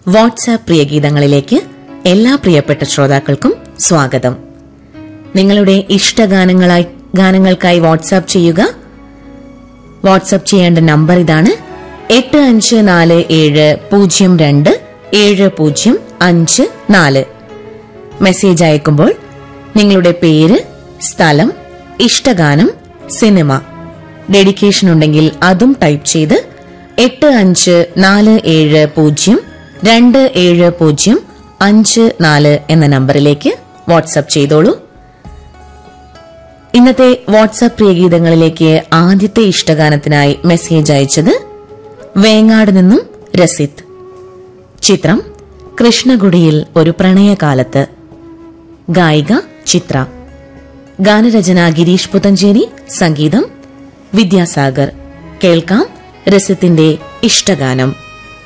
WhatsApp പ്രിയഗീതങ്ങളിലേക്ക് എല്ലാ പ്രിയപ്പെട്ട ശ്രോതാക്കൾക്കും സ്വാഗതം നിങ്ങളുടെ ഇഷ്ടഗാനങ്ങളായി ഗാനങ്ങൾക്കായി വാട്സാപ്പ് ചെയ്യുക വാട്സാപ്പ് ചെയ്യേണ്ട നമ്പർ ഇതാണ് എട്ട് അഞ്ച് നാല് ഏഴ് പൂജ്യം രണ്ട് ഏഴ് പൂജ്യം അഞ്ച് നാല് മെസ്സേജ് അയക്കുമ്പോൾ നിങ്ങളുടെ പേര് സ്ഥലം ഇഷ്ടഗാനം സിനിമ ഡെഡിക്കേഷൻ ഉണ്ടെങ്കിൽ അതും ടൈപ്പ് ചെയ്ത് എട്ട് അഞ്ച് നാല് ഏഴ് പൂജ്യം രണ്ട് ഏഴ് പൂജ്യം അഞ്ച് നാല് എന്ന നമ്പറിലേക്ക് വാട്സപ്പ് ചെയ്തോളൂ ഇന്നത്തെ വാട്സപ്പ് പ്രിയഗീതങ്ങളിലേക്ക് ആദ്യത്തെ ഇഷ്ടഗാനത്തിനായി മെസ്സേജ് അയച്ചത് വേങ്ങാട് നിന്നും രസിത് ചിത്രം കൃഷ്ണഗുഡിയിൽ ഒരു പ്രണയകാലത്ത് ഗായിക ചിത്ര ഗാനരചന ഗിരീഷ് പുതഞ്ചേരി സംഗീതം വിദ്യാസാഗർ കേൾക്കാം രസത്തിന്റെ ഇഷ്ടഗാനം